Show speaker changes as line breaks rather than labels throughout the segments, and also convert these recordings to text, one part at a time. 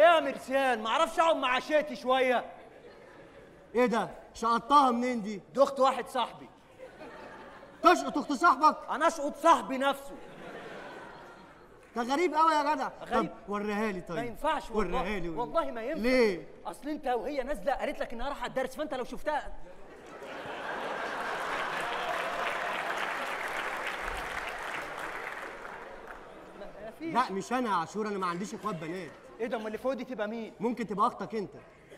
ايه يا مرسان ما اعرفش اقعد مع شيتي شويه
ايه ده شقطتها منين دي
دي اخت واحد صاحبي
تشقط اخت صاحبك
انا اشقط صاحبي نفسه
ده غريب قوي يا جدع
غريب.
طب وريها لي طيب
ما ينفعش والله
وريها لي
والله ما ينفع
ليه
اصل انت وهي نازله قالت لك انها رايحه الدرس فانت لو شفتها ما- ما فيش.
لا مش انا يا عاشور انا ما عنديش اخوات بنات
ايه ده امال اللي فوق دي تبقى مين
ممكن تبقى اختك انت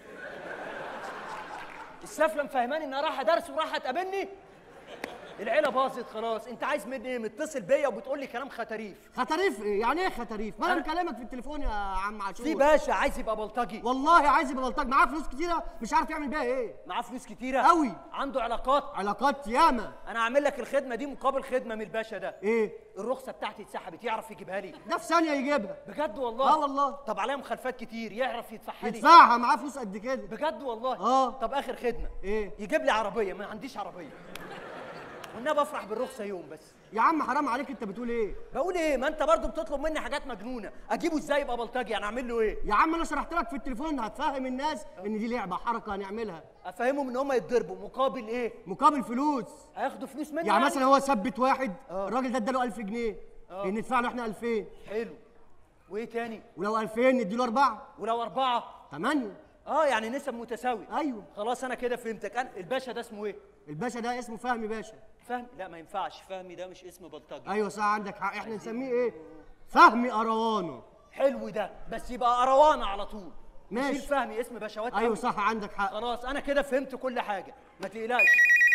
السفله مفهماني انها رايحه درس ورايحه تقابلني العيله باظت خلاص انت عايز مني ايه متصل بيا وبتقول لي كلام خطريف
ختريف ايه يعني ايه ختريف ما انا
أنا-
بكلمك في التليفون يا عم عاشور
في باشا عايز يبقى بلطجي
والله عايز يبقى بلطجي معاه فلوس كتيره مش عارف يعمل بيها ايه
معاه فلوس كتيره
أوي.
عنده علاقات
علاقات ياما
انا هعمل لك الخدمه دي مقابل خدمه من الباشا ده
ايه
الرخصه بتاعتي اتسحبت يعرف يجيبها لي
ده في ثانيه يجيبها
بجد والله
اه والله
طب عليها مخالفات كتير يعرف يدفعها لي
يدفعها معاه فلوس قد كده
بجد والله
آه.
طب اخر خدمه
ايه
يجيب لي عربيه ما عنديش عربيه والنبي افرح بالرخصه يوم بس
يا عم حرام عليك انت بتقول ايه
بقول ايه ما انت برضو بتطلب مني حاجات مجنونه اجيبه ازاي يبقى بلطجي انا اعمل له ايه
يا عم انا شرحت لك في التليفون هتفهم الناس ان دي لعبه حركه هنعملها
افهمهم ان هم يتضربوا مقابل ايه
مقابل فلوس
هياخدوا فلوس مني
يعني مثلا هو ثبت واحد
آه.
الراجل ده اداله 1000 جنيه
آه.
ندفع له احنا 2000
حلو وايه تاني
ولو 2000 نديله اربعه
ولو اربعه
8
اه يعني نسب متساويه
ايوه
خلاص انا كده فهمتك انا الباشا ده اسمه ايه
الباشا ده اسمه فهمي باشا
فهمي لا ما ينفعش فهمي ده مش اسم بلطجي
ايوه صح عندك حق احنا نسميه ايه فهمي اروانه
حلو ده بس يبقى اروانه على طول
ماشي.
نشيل فهمي اسم بشوات
ايوه
أوي.
صح عندك حق
خلاص انا كده فهمت كل حاجه ما تقلقش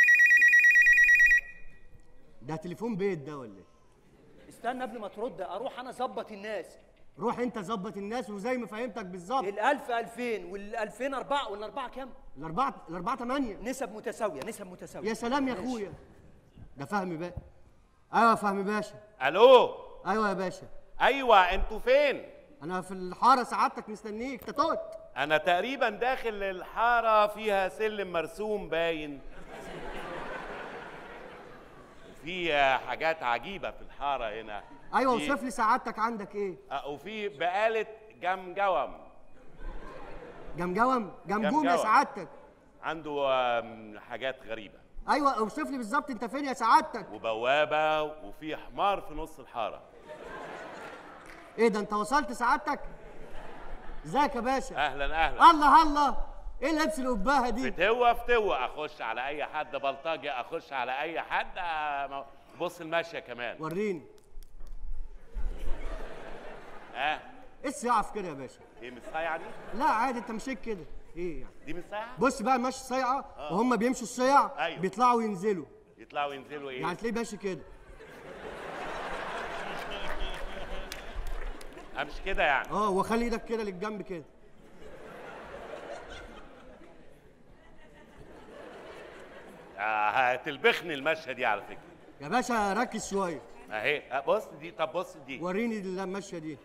ده تليفون بيت ده ولا ايه
استنى قبل ما ترد اروح انا اظبط الناس
روح انت ظبط الناس وزي ما فهمتك بالظبط
الألف ألفين والألفين أربعة والأربعة كام؟
الاربعه الاربعه 8
نسب متساوية نسب متساوية
يا سلام يا
ماشي.
اخويا ده فهمي بقى ايوه يا فهمي باشا
الو
ايوه يا باشا
ايوه انتوا فين
انا في الحاره سعادتك مستنيك تتوت
انا تقريبا داخل الحاره فيها سلم مرسوم باين في حاجات عجيبه في الحاره هنا
ايوه
في-
اوصف لي سعادتك عندك ايه
آه، وفي بقاله جمجوم
جمجوم جمجوم يا
جمجوم.
سعادتك
عنده آم، حاجات غريبه
ايوه اوصف لي بالظبط انت فين يا سعادتك
وبوابه وفي حمار في نص الحاره
ايه ده انت وصلت سعادتك ازيك يا باشا
اهلا اهلا
الله الله ايه لبس القباهه دي
فتوه فتوه اخش على اي حد بلطجي اخش على اي حد آه، بص الماشيه كمان
وريني
ها
ايه الصياعه في كده يا باشا
ايه مش صايعه دي
لا عادي انت مشيت كده ايه يعني
دي مش صايعه
بص بقى ماشي صيعه وهم بيمشوا الصيع
أيوة.
بيطلعوا وينزلوا
يطلعوا ينزلوا ايه
يعني تلاقيه ماشي كده
امشي كده يعني
اه وخلي ايدك كده للجنب كده
آه، هتلبخني المشيه دي على فكره
يا باشا ركز شويه
اهي آه، بص دي طب بص دي
وريني الماشيه دي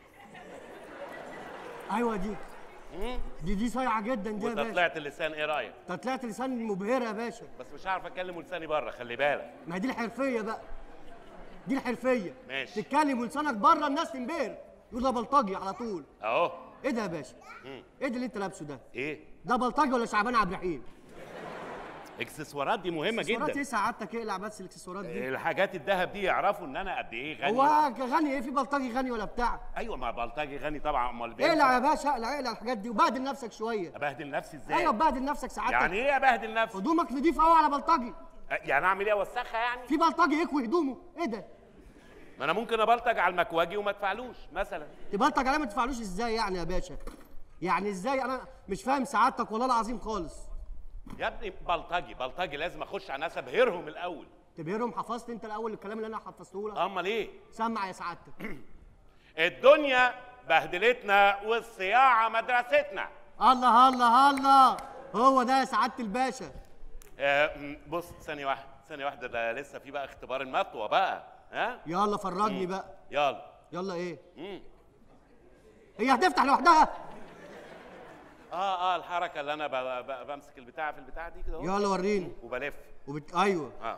ايوه دي دي دي صايعه جدا دي يا
وانت
باشا
طلعت اللسان ايه رايك
انت طلعت لسان مبهره يا باشا
بس مش عارف اتكلم ولساني بره خلي بالك
ما هي دي الحرفيه بقى دي الحرفيه
ماشي.
تتكلم ولسانك بره الناس تنبهر يقول ده بلطجي على طول
اهو
ايه ده يا باشا ايه ده اللي انت لابسه ده
ايه
ده بلطجي ولا شعبان عبد الرحيم
اكسسوارات دي مهمه
اكسسوارات ايه
جدا
سعادتك اقلع بس الاكسسوارات دي
الحاجات الذهب دي يعرفوا ان انا قد ايه غني
هو غني ايه في بلطجي غني ولا بتاع
ايوه ما بلطجي غني طبعا امال
اقلع يا
بينفع
باشا اقلع اقلع الحاجات دي وبهدل نفسك شويه
ابهدل نفسي ازاي
ايوه بهدل نفسك سعادتك
يعني ايه ابهدل نفسي
هدومك نضيفه قوي على بلطجي
يعني اعمل ايه اوسخها يعني
في بلطجي يكوي هدومه ايه ده
ما انا ممكن ابلطج على المكواجي وما ادفعلوش مثلا
تبلطج عليه ما تدفعلوش ازاي يعني يا باشا يعني ازاي انا مش فاهم سعادتك والله العظيم خالص
يا ابني بلطجي بلطجي لازم اخش على ناس ابهرهم الاول
تبهرهم حفظت انت الاول الكلام اللي انا حفظته لك
امال ايه
سمع يا سعادتك
الدنيا بهدلتنا والصياعه مدرستنا
الله الله الله هو ده يا سعاده الباشا
آه، م، بص ثانيه واحده ثانيه واحده ده لسه في بقى اختبار المطوه بقى ها
يلا فرجني بقى
يلا
يلا ايه
مم.
هي هتفتح لوحدها
اه اه الحركه اللي انا ب- ب- بمسك البتاع في البتاع دي كده اهو
يلا وريني
وبلف
وبت... ايوه
اه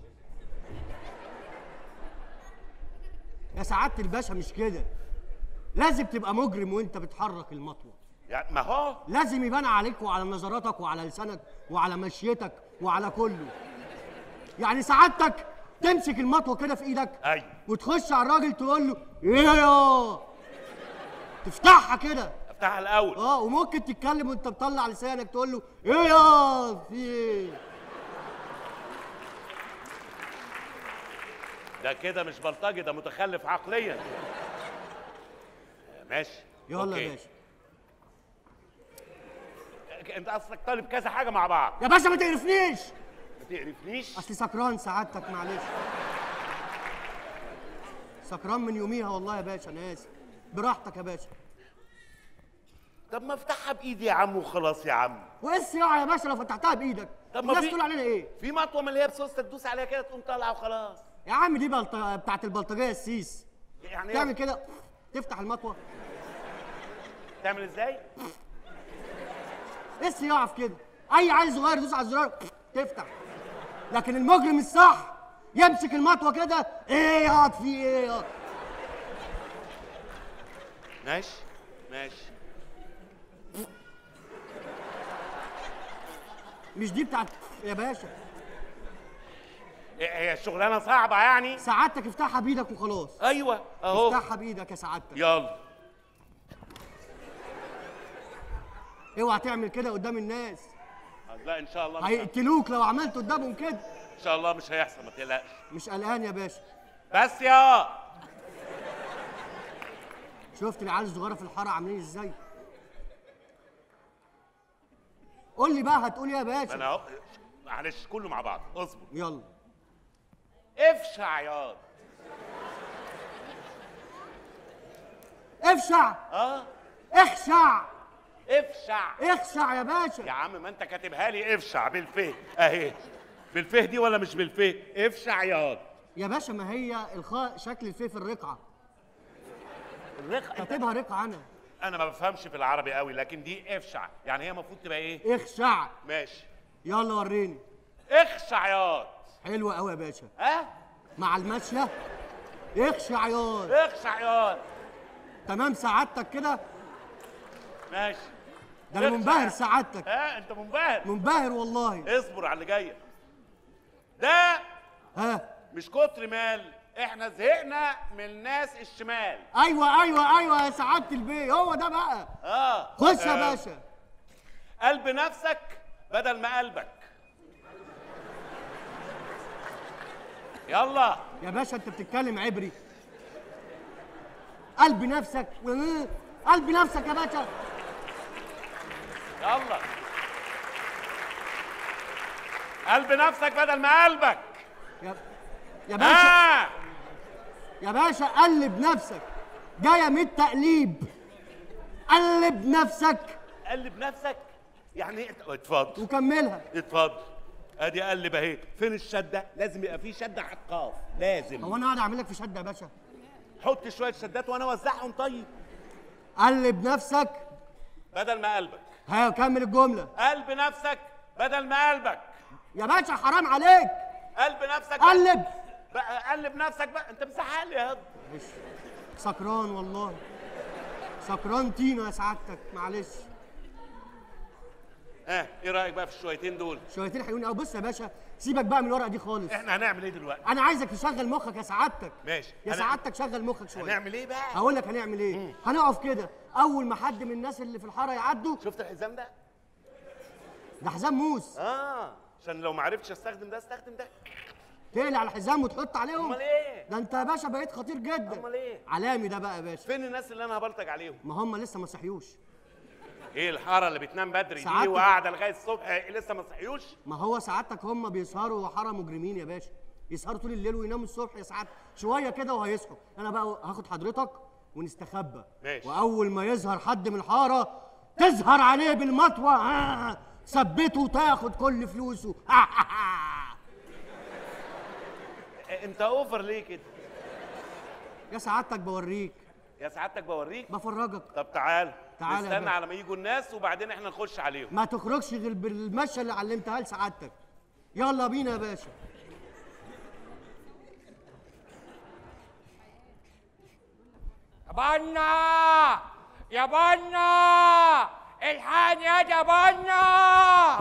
يا سعاده الباشا مش كده لازم تبقى مجرم وانت بتحرك المطوه
يعني ما هو
لازم يبان عليك وعلى نظراتك وعلى لسانك وعلى مشيتك وعلى كله يعني سعادتك تمسك المطوه كده في ايدك
ايوه
وتخش على الراجل تقول له ايه يا تفتحها كده
افتحها الاول
اه وممكن تتكلم وانت مطلع لسانك تقول له ايه يا في ايه
ده كده مش بلطجي ده متخلف عقليا ماشي
يلا
أوكي.
يا باشا
انت اصلك طالب كذا حاجه مع بعض
يا باشا ما تقرفنيش
ما تقرفنيش
اصل سكران سعادتك معلش سكران من يوميها والله يا باشا انا اسف براحتك يا باشا
طب ما افتحها بايدي يا عم وخلاص يا عم
وايه الصياعه يا باشا لو فتحتها بايدك
طب ما
الناس
في-
تقول علينا ايه
في مطوه من اللي هي بصوص تدوس عليها كده تقوم طالعه وخلاص
يا عم دي بلط... بتاعت البلطجيه السيس
يعني
تعمل
إيه؟
كده تفتح المطوه
تعمل ازاي
ايه الصياعه في كده اي عيل صغير يدوس على الزرار تفتح لكن المجرم الصح يمسك المطوه كده ايه يقعد في ايه يقعد.
ماشي ماشي
مش دي بتاعت يا باشا
إيه، هي الشغلانه صعبه يعني
سعادتك افتحها بايدك وخلاص
ايوه اهو
افتحها بايدك يا سعادتك
يلا
اوعى تعمل كده قدام الناس
لا ان شاء الله مش
هيقتلوك لو عملت قدامهم كده
ان شاء الله مش هيحصل ما تقلقش
مش قلقان يا باشا
بس يا
شفت العيال الصغيره في الحاره عاملين ازاي قول لي بقى هتقول ايه يا
انا
باشا
اهو معلش كله مع بعض اصبر
يلا
افشع ياض
افشع
اه
اخشع
افشع
اخشع يا
يا
باشا
عم ما انت كاتبها لي افشع بالفه اهي بالفه دي ولا مش بالفه افشع ياض
يا باشا ما هي الخاء شكل الفيه في الرقعه
الرقعه
كاتبها رقعه انا
انا ما بفهمش في العربي قوي لكن دي افشع يعني هي المفروض تبقى ايه
اخشع
ماشي
يلا وريني
اخشع ياض
حلوه قوي يا باشا
ها
مع الماشيه اخشع ياض
اخشع ياض
تمام سعادتك كده
ماشي
ده انا
اخشع.
منبهر سعادتك
ها انت منبهر
منبهر والله
اصبر على اللي جايه ده
ها
مش كتر مال احنا زهقنا من الناس الشمال
ايوه ايوه ايوه يا سعاده البيه هو ده بقى
اه
خش يا
آه،
باشا
قلب نفسك بدل ما قلبك يلا
يا باشا انت بتتكلم عبري قلب نفسك قلب نفسك يا باشا
يلا قلب نفسك بدل ما قلبك
يا, يا باشا
آه.
يا باشا قلب نفسك جايه من التقليب قلب نفسك
قلب نفسك يعني ايه اتفضل
وكملها
اتفضل ادي قلب اهي فين الشده لازم يبقى في شده على القاف لازم
هو انا قاعد اعمل لك في شده يا باشا
حط شويه شدات وانا اوزعهم طيب
قلب نفسك
بدل ما قلبك
ها كمل الجمله
قلب نفسك بدل ما قلبك
يا باشا حرام عليك
قلب نفسك
قلب
بقى قلب نفسك بقى انت مسحال يا هض
معلش سكران والله سكران تينا يا سعادتك معلش
ها ايه رايك بقى في الشويتين دول
شويتين حلوين قوي بص يا باشا سيبك بقى من الورقه دي خالص
احنا هنعمل ايه دلوقتي
انا عايزك تشغل مخك يا سعادتك
ماشي
يا
هنعمل-
سعادتك شغل مخك شويه
هنعمل ايه بقى
هقول لك هنعمل ايه هنقف كده اول ما حد من الناس اللي في الحاره يعدوا
شفت الحزام ده
ده حزام موس
اه عشان لو ما عرفتش استخدم ده استخدم ده
تقلع على الحزام وتحط عليهم
امال ايه
ده انت يا باشا بقيت خطير جدا
امال ايه
علامي ده بقى يا باشا
فين الناس اللي انا هبلطج عليهم
ما هم لسه ما صحيوش
ايه الحاره اللي بتنام بدري دي
سعادتك-
وقاعده لغايه الصبح إيه لسه ما صحيوش
ما هو سعادتك هم بيسهروا حاره مجرمين يا باشا يسهروا طول الليل ويناموا الصبح يا سعادتك شويه كده وهيصحوا انا بقى هاخد حضرتك ونستخبى
ماشي.
واول ما يظهر حد من الحاره تظهر عليه بالمطوه آه، ثبته وتاخد كل فلوسه
إيه، انت اوفر ليه كده
يا سعادتك بوريك
يا سعادتك بوريك
بفرجك
طب تعال
تعال يا
نستنى
باشا.
على ما يجوا الناس وبعدين احنا نخش عليهم
ما تخرجش غير بالمشيه اللي علمتها لسعادتك يلا بينا يا باشا
بنا يا بنا الحقني يا ده بنا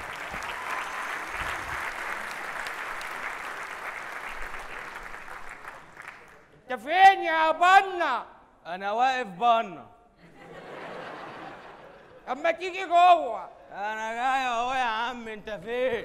انت فين يا بنا
انا واقف بنا
اما تيجي جوه
انا جاي اهو يا عم انت فين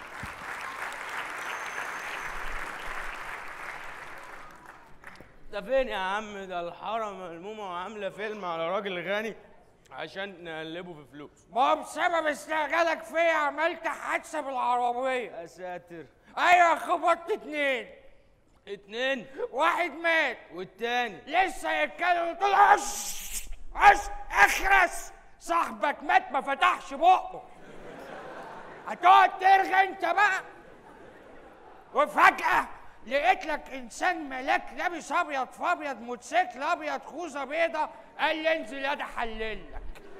انت فين يا عم ده الحاره ملمومه وعامله فيلم على راجل غني عشان نقلبه في فلوس
ما هو بسبب استعجالك فيا عملت حادثه بالعربيه
يا ساتر
ايوه خبطت اتنين
اتنين
واحد مات
والتاني
لسه يتكلم قلت له عش عش اخرس صاحبك مات ما فتحش بقه هتقعد ترغي انت بقى وفجأة لقيت لك انسان ملاك لابس ابيض في ابيض موتوسيكل ابيض خوذه بيضه قال لي انزل يا ده حللك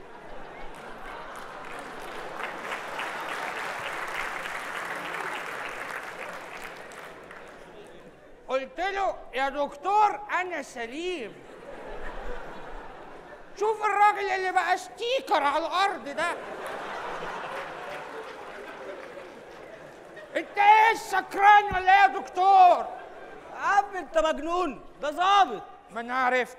قلت له يا دكتور انا سليم شوف الراجل اللي بقى ستيكر على الارض ده انت ايه سكران ولا ايه يا دكتور
يا عم انت مجنون ده ظابط
ما انا عرفت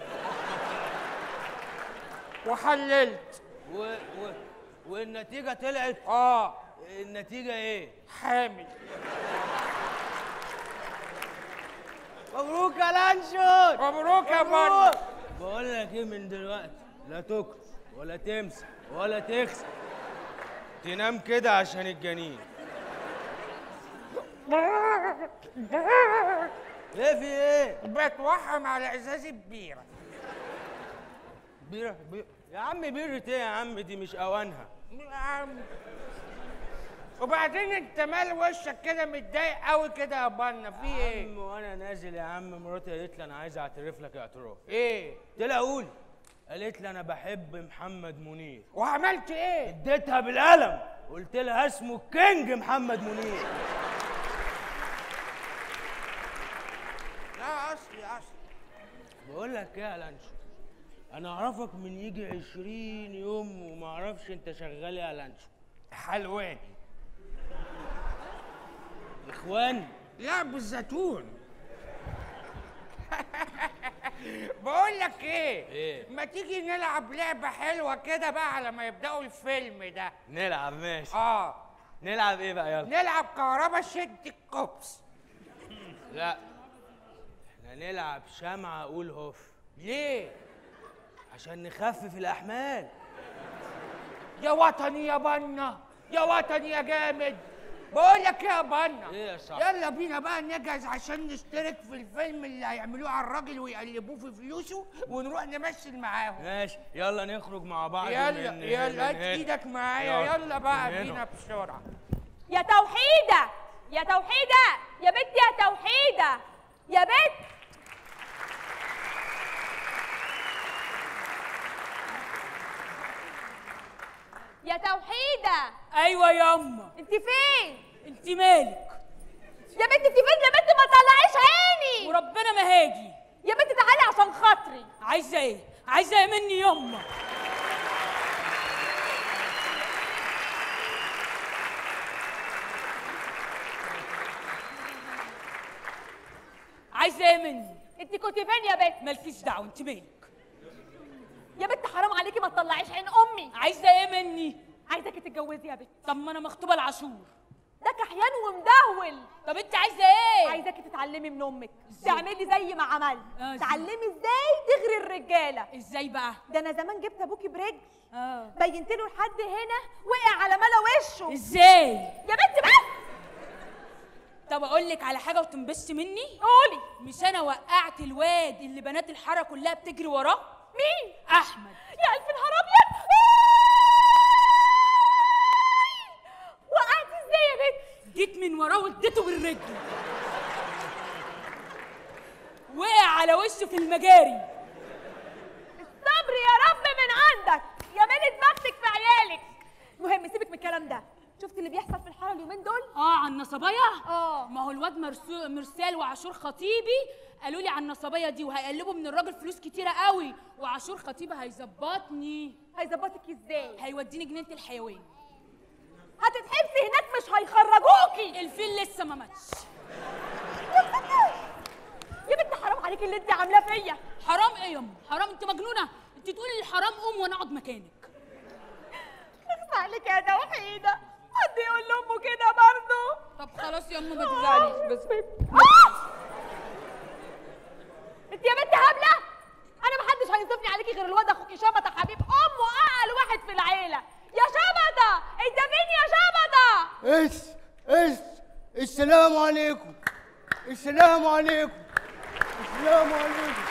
وحللت
و... و... والنتيجه طلعت
اه
النتيجه ايه
حامل
مبروك يا لانشون
مبروك يا بنا
بقول لك ايه من دلوقتي لا تكر ولا تمسح ولا تغسل تنام كده عشان الجنين ايه في ايه
بتوحم على ازاز البيره
بيرة بيرة يا عم بيرة ايه يا عم دي مش اوانها
يا عم. وبعدين انت مال وشك كده متضايق قوي كده يا بنا في
يا
ايه
عم وانا نازل يا عم مراتي قالت لي انا عايز اعترف لك اعتراف
ايه
قلت لها قول قالت لي انا بحب محمد منير
وعملت ايه
اديتها بالقلم قلت لها اسمه الكينج محمد منير
لا اصلي اصلي
بقول لك ايه يا لانشو انا اعرفك من يجي عشرين يوم وما اعرفش انت شغال إيه يا لانشو
حلواني
اخوان
لا بالزيتون بقول لك ايه
إيه؟
ما تيجي نلعب لعبه حلوه كده بقى على ما يبداوا الفيلم ده
نلعب ماشي
اه
نلعب ايه بقى يلا
نلعب كهربا شد الكوبس
لا احنا نلعب شمعة قول هوف
ليه
عشان نخفف الاحمال
يا وطني يا بنا يا وطني يا جامد بقول لك إيه يا بنا
ايه يا صاحبي
يلا بينا بقى نجهز عشان نشترك في الفيلم اللي هيعملوه على الراجل ويقلبوه في فلوسه ونروح نمثل معاهم
ماشي يلا نخرج مع بعض
يلا
من-
يلا
من
هات
هنا.
ايدك معايا
يلا.
يلا بقى
من هنا.
بينا بسرعه
يا توحيدة يا توحيدة يا بنت يا توحيدة يا بنت يا توحيدة
ايوه ياما
انت فين
انت مالك
يا بنت انت فين يا بنت ما تطلعيش عيني
وربنا ما هاجي
يا بنت تعالي عشان خاطري
عايزه ايه عايزه ايه مني ياما عايزه ايه مني
انت كنت فين يا بنت
مالكيش دعوه انت مالك
يا بنت حرام عليكي ما تطلعيش عين امي
عايزه ايه مني
عايزاكي تتجوزي يا بنت
طب ما انا مخطوبه العاشور
ده كحيان ومدهول
طب انت عايزه ايه
عايزاكي تتعلمي من امك تعملي زي ما عملت
آه، زي-
تعلمي ازاي تغري الرجاله
ازاي بقى
ده انا زمان جبت ابوكي برجل
اه
بينت له لحد هنا وقع على ملا وشه
ازاي
يا بنت بس
طب اقول لك على حاجه وتنبسطي مني
قولي
مش انا وقعت الواد اللي بنات الحاره كلها بتجري وراه
مين
احمد
يا الف نهار ابيض وقعت ازاي يا بنت
جيت من وراه واديته بالرجل وقع على وشه في المجاري
الصبر يا رب من عندك يا مالت بختك في عيالك المهم سيبك من الكلام ده شفت اللي بيحصل في الحاره اليومين دول
اه على النصبيه
اه
ما هو الواد مرسو- مرسال وعاشور خطيبي قالوا لي على النصبيه دي وهيقلبوا من الراجل فلوس كتيره قوي وعاشور خطيبي هيظبطني
هيظبطك ازاي
هيوديني جنينه الحيوان
هتتحبسي هناك مش هيخرجوكي
الفيل لسه ما ماتش
يا بنت حرام عليكي اللي انت عاملاه فيا
حرام ايه يا أم؟ حرام انت مجنونه انت تقولي الحرام قوم وانا اقعد مكانك
اخس عليك يا توحيده حد يقول لامه كده برضه
طب خلاص يا ام ما تزعليش بس
آه! انت يا بنت هبله انا محدش هينصفني عليكي غير الواد اخوكي شبطه حبيب امه اقل واحد في العيله يا شبطه انت مين يا شبطه
ايش ايش السلام عليكم السلام عليكم السلام عليكم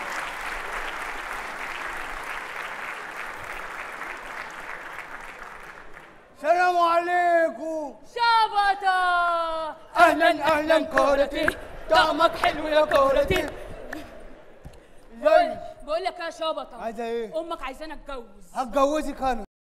السلام عليكم
شبطه
اهلا اهلا كورتي طعمك حلو يا كورتي ازيك
بقول لك يا شبطه
عايزه ايه
امك عايزاني اتجوز
هتجوزك انا